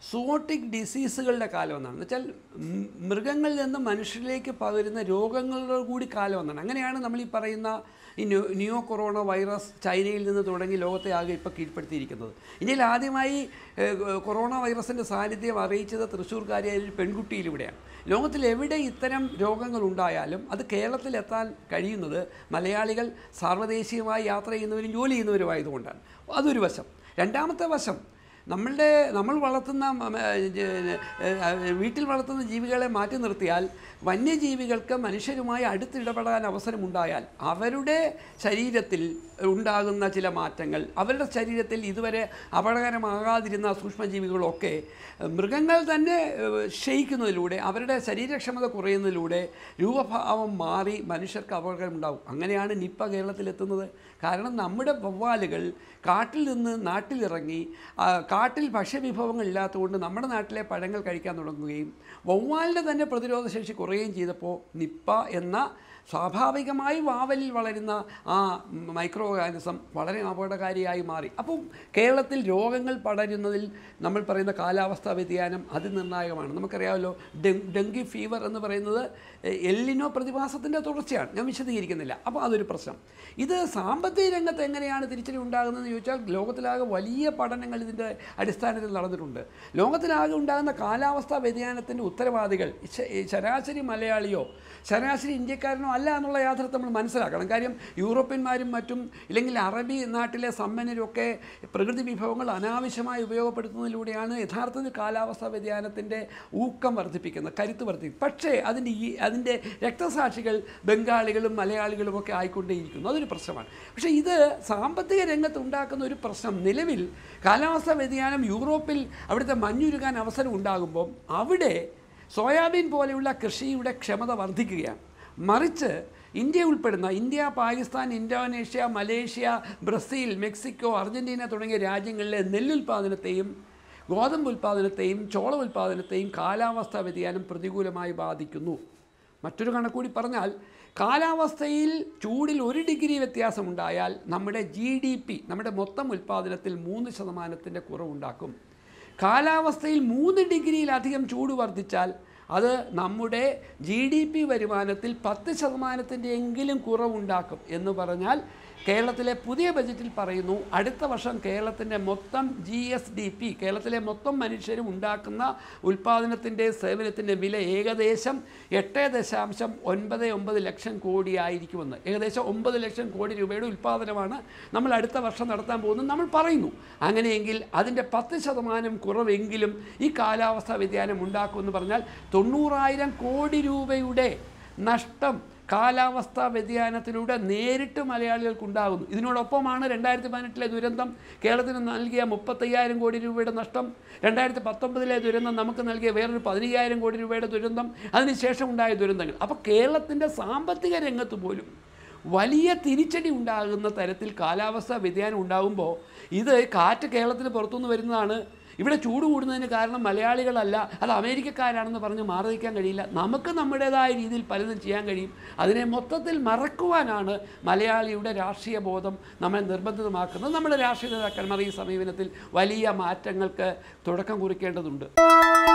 സൂട്ടിക് ഡിസീസുകളുടെ കാലം എന്നാണ് എന്ന് വെച്ചാൽ ഉം, മൃഗങ്ങളിൽ നിന്ന് മനുഷ്യരിലേക്ക് പകരുന്ന രോഗങ്ങളുടെ കൂടി കാലം എന്നാണ് അങ്ങനെയാണ് നമ്മൾ ഈ പറയുന്ന ഈ ന്യൂ ന്യൂ കൊറോണ വൈറസ് ചൈനയിൽ നിന്ന് തുടങ്ങി ലോകത്തെ ആകെ ഇപ്പോൾ കീഴ്പ്പെടുത്തിയിരിക്കുന്നത് ഇന്ത്യയിൽ ആദ്യമായി ഏഹ്, കൊറോണ വൈറസിൻ്റെ സാന്നിധ്യം അറിയിച്ചത് തൃശ്ശൂർക്കാരിയായ ഒരു പെൺകുട്ടിയിലൂടെയാണ് ലോകത്തിൽ എവിടെ ഇത്തരം രോഗങ്ങൾ ഉണ്ടായാലും അത് കേരളത്തിലെത്താൻ കഴിയുന്നത് മലയാളികൾ സാർവദേശീയമായി യാത്ര ചെയ്യുന്നവരും ജോലി ചെയ്യുന്നവരുമായതുകൊണ്ടാണ് അതൊരു വശം രണ്ടാമത്തെ വശം നമ്മളുടെ നമ്മൾ വളർത്തുന്ന മ- മ- ജ- ഏഹ് വീട്ടിൽ വളർത്തുന്ന ജീവികളെ മാറ്റി നിർത്തിയാൽ വന്യജീവികൾക്ക് മനുഷ്യരുമായി അടുത്തിടപെടാൻ അവസരമുണ്ടായാൽ അവരുടെ ശരീരത്തിൽ ഉണ്ടാകുന്ന ചില മാറ്റങ്ങൾ അവരുടെ ശരീരത്തിൽ ഇതുവരെ അപകടകരമാകാതിരുന്ന സൂക്ഷ്മജീവികളൊക്കെ ഏഹ് മൃഗങ്ങൾ തന്നെ ഏഹ് ക്ഷയിക്കുന്നതിലൂടെ അവരുടെ ശരീരക്ഷമത കുറയുന്നതിലൂടെ രൂപഭാവം മാറി മനുഷ്യർക്ക് അപകടമുണ്ടാവും അങ്ങനെയാണ് നിപ്പ കേരളത്തിലെത്തുന്നത് കാരണം നമ്മുടെ വവ്വാലുകൾ കാട്ടിൽ നിന്ന് നാട്ടിലിറങ്ങി ആ, കാട്ടിൽ ഭക്ഷ്യവിഭവങ്ങൾ ഇല്ലാത്തതുകൊണ്ട് നമ്മുടെ നാട്ടിലെ പഴങ്ങൾ കഴിക്കാൻ തുടങ്ങുകയും വവ്വാലിൻ്റെ തന്നെ പ്രതിരോധശേഷി കുറയുകയും ചെയ്തപ്പോൾ നിപ്പ എന്ന സ്വാഭാവികമായി വാവലിൽ വളരുന്ന ആ മൈക്രോ ഓർഗാനിസം വളരെ അപകടകാരിയായി മാറി അപ്പം കേരളത്തിൽ രോഗങ്ങൾ പടരുന്നതിൽ നമ്മൾ പറയുന്ന കാലാവസ്ഥാ വ്യതിയാനം അതിനിർണായകമാണ് നമുക്കറിയാമല്ലോ ഡെങ് ഡെങ്കി ഫീവർ എന്ന് പറയുന്നത് എ- എല്ലിനോ പ്രതിഭാസത്തിൻ്റെ തുടർച്ചയാണ് ഞാൻ വിശദീകരിക്കുന്നില്ല അപ്പോൾ അതൊരു പ്രശ്നം ഇത് സാമ്പത്തിക രംഗത്ത് എങ്ങനെയാണ് തിരിച്ചടി ഉണ്ടാകുന്നതെന്ന് ചോദിച്ചാൽ ലോകത്തിലാകെ വലിയ പഠനങ്ങൾ ഇതിൻ്റെ അടിസ്ഥാനത്തിൽ നടന്നിട്ടുണ്ട് ലോകത്തിലാകെ ഉണ്ടാകുന്ന കാലാവസ്ഥാ വ്യതിയാനത്തിൻ്റെ ഉത്തരവാദികൾ ശ- ശരാശരി മലയാളിയോ ശരാശരി ഇന്ത്യക്കാരനോ അല്ല എന്നുള്ള യാഥാർത്ഥ്യം നമ്മൾ മനസ്സിലാക്കണം കാര്യം യൂറോപ്യന്മാരും മറ്റും ഇല്ലെങ്കിൽ അറബി നാട്ടിലെ സമ്പന്നരൊക്കെ പ്രകൃതി വിഭവങ്ങൾ അനാവശ്യമായി ഉപയോഗപ്പെടുത്തുന്നതിലൂടെയാണ് യഥാർത്ഥത്തിൽ കാലാവസ്ഥാ വ്യതിയാനത്തിൻ്റെ ഊക്കം വർദ്ധിപ്പിക്കുന്നത് കരുത്ത് വർദ്ധിപ്പിക്കും പക്ഷേ അതിൻ്റെ ഈ അതിൻ്റെ രക്തസാക്ഷികൾ ബംഗാളികളും മലയാളികളും ഒക്കെ ആയിക്കൊണ്ടേയിരിക്കുന്നു അതൊരു പ്രശ്നമാണ് പക്ഷേ ഇത് സാമ്പത്തിക രംഗത്ത് ഉണ്ടാക്കുന്ന ഒരു പ്രശ്നം നിലവിൽ കാലാവസ്ഥാ വ്യതിയാനം യൂറോപ്പിൽ അവിടുത്തെ മഞ്ഞുരുകാൻ അവസരം ഉണ്ടാകുമ്പോൾ അവിടെ സോയാബീൻ പോലെയുള്ള കൃഷിയുടെ ക്ഷമത വർദ്ധിക്കുകയാണ് മറിച്ച് ഇന്ത്യ ഉൾപ്പെടുന്ന India Pakistan Indonesia Malaysia Brazil Mexico Argentina തുടങ്ങിയ രാജ്യങ്ങളിലെ നെല്ലുൽപാദനത്തെയും ഗോതമ്പ് ഉൽപ്പാദനത്തെയും ചോള ഉൽപ്പാദനത്തെയും കാലാവസ്ഥാ വ്യതിയാനം പ്രതികൂലമായി ബാധിക്കുന്നു മറ്റൊരു കണക്കൂടി പറഞ്ഞാൽ കാലാവസ്ഥയിൽ ചൂടിൽ ഒരു ഡിഗ്രി വ്യത്യാസമുണ്ടായാൽ നമ്മുടെ ജി ഡി പി നമ്മുടെ മൊത്തം ഉൽപ്പാദനത്തിൽ മൂന്ന് ശതമാനത്തിൻ്റെ കുറവുണ്ടാക്കും കാലാവസ്ഥയിൽ മൂന്ന് ഡിഗ്രിയിലധികം ചൂട് വർദ്ധിച്ചാൽ അത് നമ്മുടെ ജി ഡി പി വരുമാനത്തിൽ പത്ത് ശതമാനത്തിൻ്റെ എങ്കിലും കുറവുണ്ടാക്കും എന്ന് പറഞ്ഞാൽ കേരളത്തിലെ പുതിയ ബജറ്റിൽ പറയുന്നു അടുത്ത വർഷം കേരളത്തിൻ്റെ മൊത്തം ജി എസ് ഡി പി കേരളത്തിലെ മൊത്തം മനുഷ്യരും ഉണ്ടാക്കുന്ന ഉൽപ്പാദനത്തിൻ്റെ സേവനത്തിൻ്റെ വില ഏകദേശം എട്ട് ദശാംശം ഒൻപത് ഒമ്പത് ലക്ഷം കോടിയായിരിക്കുമെന്ന് ഏകദേശം ഒമ്പത് ലക്ഷം കോടി രൂപയുടെ ഉൽപ്പാദനമാണ് നമ്മൾ അടുത്ത വർഷം നടത്താൻ പോകുന്നത് നമ്മൾ പറയുന്നു അങ്ങനെയെങ്കിൽ അതിൻ്റെ പത്ത് ശതമാനം കുറവെങ്കിലും ഈ കാലാവസ്ഥാ വ്യതിയാനം ഉണ്ടാക്കുമെന്ന് പറഞ്ഞാൽ തൊണ്ണൂറായിരം കോടി രൂപയുടെ നഷ്ടം കാലാവസ്ഥാ വ്യതിയാനത്തിലൂടെ നേരിട്ട് മലയാളികൾക്കുണ്ടാകുന്നു ഇതിനോടൊപ്പമാണ് രണ്ടായിരത്തി പതിനെട്ടിലെ ദുരന്തം കേരളത്തിന് നൽകിയ മുപ്പത്തയ്യായിരം കോടി രൂപയുടെ നഷ്ടം രണ്ടായിരത്തി പത്തൊമ്പതിലെ ദുരന്തം നമുക്ക് നൽകിയ വേറൊരു പതിനയ്യായിരം കോടി രൂപയുടെ ദുരന്തം അതിനുശേഷം ഉണ്ടായ ദുരന്തങ്ങൾ അപ്പോൾ കേരളത്തിൻ്റെ സാമ്പത്തിക രംഗത്ത് പോലും വലിയ തിരിച്ചടി ഉണ്ടാകുന്ന തരത്തിൽ കാലാവസ്ഥാ വ്യതിയാനം ഉണ്ടാകുമ്പോൾ ഇത് കാറ്റ് കേരളത്തിന് പുറത്തുനിന്ന് വരുന്നതാണ് ഇവിടെ ചൂട് കൂടുന്നതിന് കാരണം മലയാളികളല്ല അത് അമേരിക്കക്കാരാണെന്ന് പറഞ്ഞ് മാറി നിൽക്കാൻ കഴിയില്ല നമുക്ക് നമ്മുടേതായ രീതിയിൽ പലതും ചെയ്യാൻ കഴിയും അതിനെ മൊത്തത്തിൽ മറക്കുവാനാണ് മലയാളിയുടെ രാഷ്ട്രീയ ബോധം നമ്മെ നിർബന്ധിതമാക്കുന്നത് നമ്മുടെ രാഷ്ട്രീയ നേതാക്കന്മാർ ഈ സമീപനത്തിൽ വലിയ മാറ്റങ്ങൾക്ക് തുടക്കം കുറിക്കേണ്ടതുണ്ട്